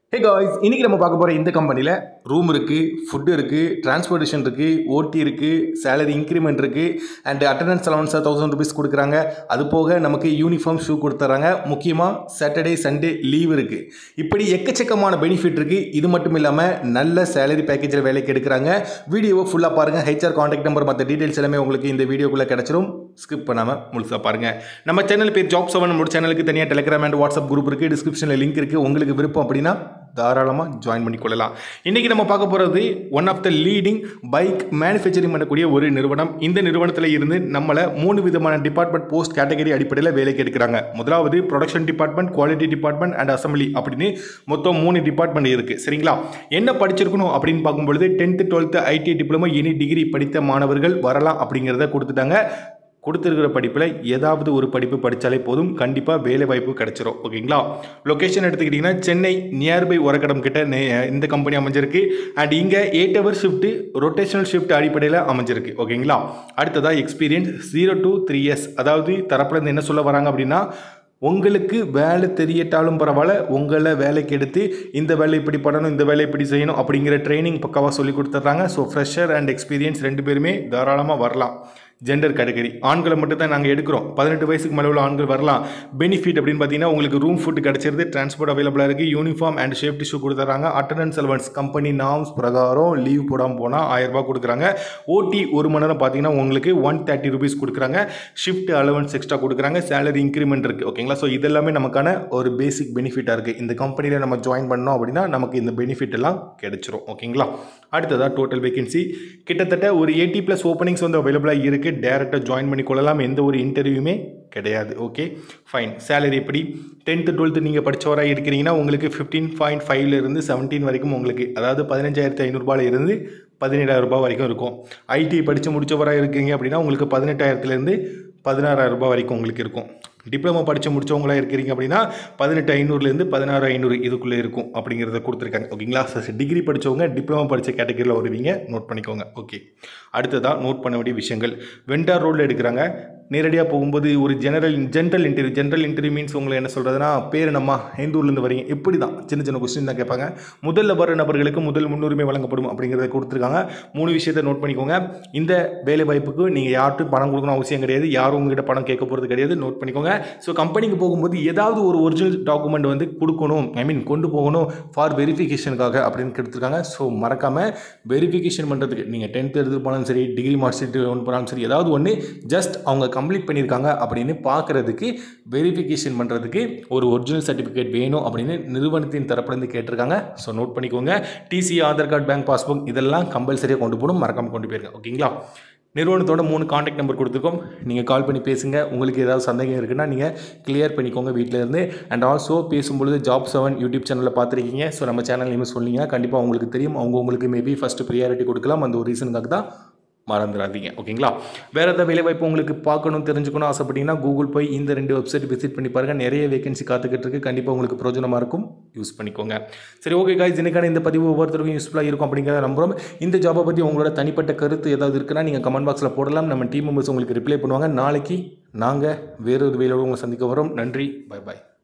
hey guys இன்னைக்கு நம்ம பார்க்க போகிற இந்த கம்பெனியில் ரூம் இருக்குது ஃபுட்டு இருக்குது டிரான்ஸ்போர்ட்டேஷன் இருக்குது ஓடி இருக்குது சேலரி இன்க்ரிமெண்ட் இருக்குது அண்ட் அட்டண்டன்ஸ் அலவன்ஸாக தௌசண்ட் ருபீஸ் கொடுக்குறாங்க அது போக நமக்கு யூனிஃபார்ம் ஷூ கொடுத்துட்றாங்க முக்கியமாக சாட்டர்டே சண்டே லீவ் இருக்குது இப்படி எக்கச்சக்கமான பெனிஃபிட் இருக்குது இது மட்டும் இல்லாமல் நல்ல சேலரி பேக்கேஜில் வேலைக்கு எடுக்கிறாங்க வீடியோவை ஃபுல்லாக பாருங்கள் ஹெச்ஆர் காண்டாக்ட் நம்பர் மற்ற டீட்டெயில்ஸ் எல்லாமே உங்களுக்கு இந்த வீடியோக்குள்ளே கிடச்சிரும் ஸ்கிப் பண்ணாமல் முழுசாக பாருங்கள் நம்ம சேனல் பேர் ஜாப் செவன் நம்ம சேனலுக்கு தனியாக டெலிகிராம் அண்ட் வாட்ஸ்அப் குரூப் இருக்குது டிஸ்கிரிப்ஷனில் லிங்க் இருக்குது உங்களுக்கு விருப்பம் அப்படின்னா தாராளமாக ஜாயின் பண்ணிக்கொள்ளலாம் இன்றைக்கி நம்ம பார்க்க போகிறது one of the leading bike manufacturing பண்ணக்கூடிய ஒரு நிறுவனம் இந்த நிறுவனத்தில் இருந்து நம்மளை மூணு விதமான டிபார்ட்மெண்ட் போஸ்ட் கேட்டகரி அடிப்படையில் வேலைக்கு எடுக்கிறாங்க முதலாவது production department quality department and assembly அப்படின்னு மொத்தம் மூணு டிபார்ட்மெண்ட் இருக்குது சரிங்களா என்ன படிச்சிருக்கணும் அப்படின்னு பார்க்கும்பொழுது tenth twelfth IT diploma any degree படித்த மாணவர்கள் வரலாம் அப்படிங்கிறத கொடுத்துட்டாங்க கொடுத்துருக்கிற படிப்பில் ஏதாவது ஒரு படிப்பு படித்தாலே போதும் கண்டிப்பாக வேலை வாய்ப்பு கிடைச்சிரும் ஓகேங்களா லொக்கேஷன் எடுத்துக்கிட்டிங்கன்னா சென்னை நியர்பை உரக்கடம் கிட்ட நே- இந்த கம்பெனி அமைஞ்சிருக்கு அண்ட் இங்கே eight hour shift rotational shift அடிப்படையில் அமைஞ்சிருக்கு ஓகேங்களா அடுத்ததாக experience zero to three years அதாவது தரப்புலேருந்து என்ன சொல்ல வராங்க அப்படின்னா உங்களுக்கு வேலை தெரியட்டாலும் பரவாயில்ல உங்களை வேலைக்கு எடுத்து இந்த வேலை இப்படி பண்ணணும் இந்த வேலை இப்படி செய்யணும் அப்படிங்கிற ட்ரைனிங் பக்காவாக சொல்லி கொடுத்துட்றாங்க ஸோ ஃப்ரெஷர் அண்ட் எக்ஸ்பீரியன்ஸ் ரெண்டு பேருமே தாராளமாக வரலாம் ஜெண்டர் கேட்டகரி ஆண்களை மட்டும் தான் நாங்கள் எடுக்கிறோம் பதினெட்டு வயசுக்கு மேலே உள்ள ஆண்கள் வரலாம் பெனிஃபிட் அப்படின்னு பார்த்தீங்கன்னா உங்களுக்கு ரூம் ஃபுட் கிடச்சிருது டிரான்ஸ்போர்ட் அவைலபிளாக இருக்குது யூனிஃபார்ம் அண்ட் சேஃப்டி ஷூ கொடுத்துறாங்க அட்டண்டன்ஸ் அலவன்ஸ் கம்பெனி நாம்ஸ் பிரகாரம் லீவ் போடாமல் போனால் ஆயிரம் ரூபாய் கொடுக்குறாங்க ஓடி ஒரு மணி நேரம் பார்த்தீங்கன்னா உங்களுக்கு ஒன் தேர்ட்டி ருபீஸ் கொடுக்குறாங்க ஷிஃப்ட் அலவன்ஸ் எக்ஸ்ட்ரா கொடுக்குறாங்க சேலரி இன்க்ரிமெண்ட் இருக்குது ஓகேங்களா ஸோ இதெல்லாமே நமக்கான ஒரு பேசிக் பெனிஃபிட்டாக இருக்குது இந்த கம்பெனியில் நம்ம ஜாயின் பண்ணோம் அப்படின்னா நமக்கு இந்த பெனிஃபிட் எல்லாம் கிடைச்சிரும் ஓகேங்களா அடுத்ததாக டோட்டல் வேகன்சி கிட்டத்தட்ட ஒரு எயிட்டி ப்ளஸ் ஓப்பனிங்ஸ் வந்து அவைலபிளாக இருக்குது டேரெக்டாக ஜாயின் பண்ணிக்கொள்ளலாம் எந்த ஒரு இன்டர்வியூமே கிடையாது ஓகே ஃபைன் சேலரி எப்படி டென்த்து டுவெல்த்து நீங்கள் படித்தவராக இருக்கிறீங்கன்னா உங்களுக்கு ஃபிஃப்டீன் பாயிண்ட் ஃபைவ்லேருந்து செவன்டீன் வரைக்கும் உங்களுக்கு அதாவது பதினஞ்சாயிரத்து ஐநூறுரூபால இருந்து பதினேழாயிரம் ரூபாய் வரைக்கும் இருக்கும் ஐடி படித்து முடித்தவராக இருக்கீங்க அப்படின்னா உங்களுக்கு பதினெட்டாயிரத்துலேருந்து பதினாறாயிரம் ரூபாய் வரைக்கும் உங்களுக்கு இருக்கும் டிப்ளமோ படித்து முடிச்சவங்களா இருக்கிறீங்க அப்படின்னா பதினெட்டு ஐநூறுலேருந்து பதினாறு ஐநூறு இதுக்குள்ளே இருக்கும் அப்படிங்கிறத கொடுத்துருக்காங்க ஓகேங்களா டிகிரி படித்தவங்க டிப்ளமோ படித்த கேட்டகரியில் வருவீங்க நோட் பண்ணிக்கோங்க ஓகே அடுத்ததாக நோட் பண்ண வேண்டிய விஷயங்கள் வெண்டார் ரோலில் எடுக்கிறாங்க நேரடியாக போகும்போது ஒரு general general interview general interview means உங்களை என்ன சொல்கிறதுனா பேர் என்னம்மா எந்த ஊர்லேருந்து வரீங்க இப்படி தான் சின்ன சின்ன கொஸ்டின் தான் கேட்பாங்க முதல்ல வர நபர்களுக்கு முதல் முன்னுரிமை வழங்கப்படும் அப்படிங்கிறத கொடுத்துருக்காங்க மூணு விஷயத்தை நோட் பண்ணிக்கோங்க இந்த வேலை வாய்ப்புக்கு நீங்கள் யார்ட்டும் பணம் கொடுக்கணும் அவசியம் கிடையாது யாரும் உங்ககிட்ட பணம் கேட்க போகிறது கிடையாது நோட் பண்ணிக்கோங்க ஸோ கம்பெனிக்கு போகும்போது ஏதாவது ஒரு ஒரிஜினல் டாக்குமெண்ட் வந்து கொடுக்கணும் ஐ மீன் கொண்டு போகணும் ஃபார் வெரிஃபிகேஷனுக்காக அப்படின்னு கொடுத்துருக்காங்க ஸோ மறக்காமல் வெரிஃபிகேஷன் பண்ணுறதுக்கு நீங்கள் டென்த் எடுத்து போனாலும் சரி டிகிரி மார்க் ஷீட் ஒன்று போனாலும் சரி ஏதாவது ஒன்று ஜஸ்ட் அவங்க கம்ப்ளீட் பண்ணியிருக்காங்க அப்படின்னு பார்க்குறதுக்கு வெரிஃபிகேஷன் பண்ணுறதுக்கு ஒரு ஒரிஜினல் சர்டிஃபிகேட் வேணும் அப்படின்னு நிறுவனத்தின் தரப்புலேருந்து கேட்டிருக்காங்க ஸோ நோட் பண்ணிக்கோங்க TC Aadhaar card bank passbook இதெல்லாம் கம்பல்சரியாக கொண்டு போகணும் மறக்காமல் கொண்டு போயிருங்க ஓகேங்களா நிறுவனத்தோட மூணு காண்டாக்ட் நம்பர் கொடுத்துருக்கோம் நீங்கள் கால் பண்ணி பேசுங்க உங்களுக்கு ஏதாவது சந்தேகம் இருக்குன்னா நீங்கள் கிளியர் பண்ணிக்கோங்க வீட்டில் இருந்து அண்ட் ஆல்சோ பேசும்பொழுது ஜாப் செவன் யூடியூப் சேனலில் பார்த்துருக்கீங்க ஸோ நம்ம சேனல் நேம் சொன்னீங்கன்னா கண்டிப்பாக உங்களுக்கு தெரியும் அவங்க உங்களுக்கு மேபி ஃபஸ்ட்டு ப்ரியாரிட்டி கொடுக்கலாம் அந்த ஒரு ரீசனுக்காக தான் மறந்துடாதீங்க ஓகேங்களா வேறு ஏதாவது வேலைவாய்ப்பு உங்களுக்கு பார்க்கணும் தெரிஞ்சுக்கணும் ஆசைப்பட்டீங்கன்னா கூகுள் போய் இந்த ரெண்டு வெப்சைட் விசிட் பண்ணி பாருங்கள் நிறைய வேகன்சி காத்துக்கிட்டு இருக்கு கண்டிப்பாக உங்களுக்கு பிரோஜனமாக இருக்கும் யூஸ் பண்ணிக்கோங்க சரி ஓகே காய்ஸ் இன்னைக்கான இந்த பதிவு ஒவ்வொருத்தருக்கும் யூஸ்ஃபுல்லாக இருக்கும் அப்படிங்கிறத நம்புறோம் இந்த ஜாபை பற்றி உங்களோட தனிப்பட்ட கருத்து ஏதாவது இருக்குன்னா நீங்கள் கமெண்ட் பாக்ஸில் போடலாம் நம்ம டீம் மெம்பர்ஸ் உங்களுக்கு ரிப்ளை பண்ணுவாங்க நாளைக்கு நாங்கள் வேறொரு வேலையோடு உங்களை சந்திக்க வரோம் நன்றி பை பாய்